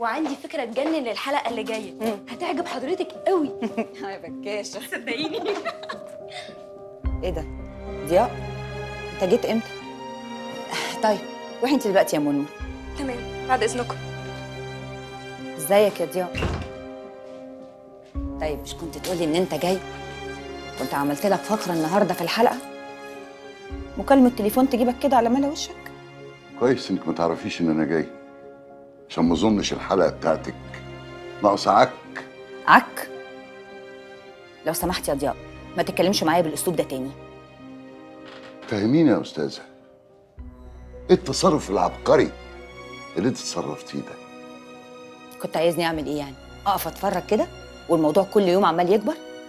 وعندي فكره تجنن للحلقه اللي جايه هتعجب حضرتك قوي يا بكاشه صدقيني ايه ده ضياء انت جيت امتى طيب روحي انت دلوقتي يا منى تمام بعد اذنكم ازيك يا ضياء طيب مش كنت تقولي ان انت جاي كنت عملت لك فقره النهارده في الحلقه مكالمه تليفون تجيبك كده على ملا وشك كويس انك ما تعرفيش ان انا جاي عشان ما اظنش الحلقه بتاعتك ناقصه عك عك لو سمحت يا ضياء ما تتكلمش معايا بالاسلوب ده تاني فهميني يا استاذه ايه التصرف العبقري اللي انت تصرفتيه ده كنت عايزني اعمل ايه يعني اقف اتفرج كده والموضوع كل يوم عمال يكبر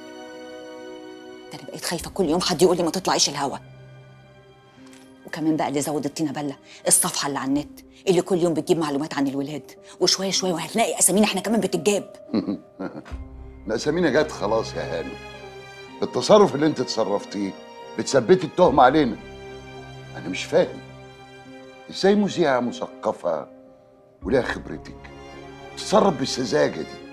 ده انا بقيت خايفه كل يوم حد يقول لي ما تطلعيش الهوا وكمان بقى اللي زود الطينه بله الصفحه اللي على النت اللي كل يوم بتجيب معلومات عن الولاد وشويه شويه وهتلاقي اسامينا احنا كمان بتتجاب الاسامينا جت خلاص يا هاني التصرف اللي انت تصرفتيه بتثبتي التهمه علينا انا مش فاهم ازاي مذيعه مثقفه وليها خبرتك تتصرف بالسذاجه دي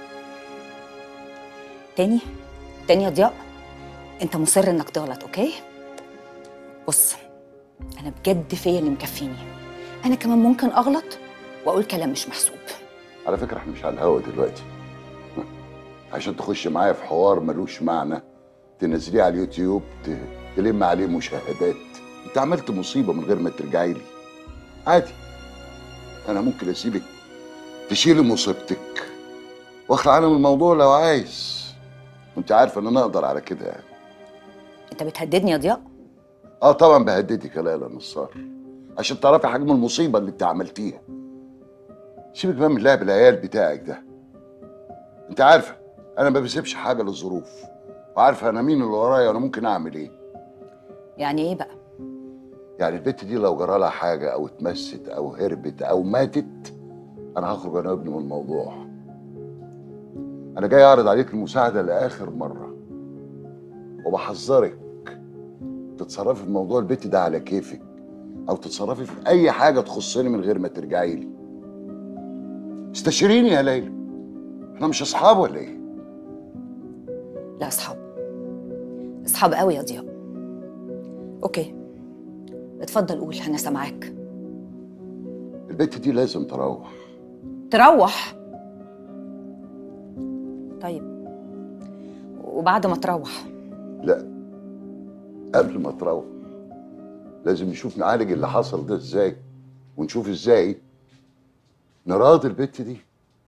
تاني تاني يا ضياء انت مصر انك تغلط اوكي بص انا بجد فيا اللي مكفيني انا كمان ممكن اغلط واقول كلام مش محسوب على فكره احنا مش على الهوا دلوقتي عشان تخش معايا في حوار ملوش معنى تنزليه على اليوتيوب ت- تلم عليه مشاهدات انت عملت مصيبه من غير ما ترجعي لي عادي انا ممكن اسيبك تشيلي مصيبتك واخلع انا من الموضوع لو عايز وانت عارفه ان انا اقدر على كده يعني انت بتهددني يا ضياء اه طبعا بهددك يا ليلى نصار عشان تعرفي حجم المصيبه اللي انت عملتيها سيبك بقى من لعب العيال بتاعك ده انت عارفه انا ما بسيبش حاجه للظروف وعارفه انا مين اللي ورايا وانا ممكن اعمل ايه يعني ايه بقى يعني البت دي لو جرى لها حاجه او اتمست او هربت او ماتت انا هخرج انا وابني من الموضوع انا جاي اعرض عليك المساعده لاخر مره وبحذرك تتصرفي في موضوع البت ده على كيفك او تتصرفي في اي حاجه تخصني من غير ما ترجعي لي استشيريني يا ليلى احنا مش اصحاب ولا ايه لا اصحاب اصحاب قوي يا ضياء اوكي اتفضل قول انا سامعاك البت دي لازم تروح تروح طيب وبعد ما تروح لا قبل ما تروح لازم نشوف نعالج اللي حصل ده ازاي ونشوف ازاي نراضي البت دي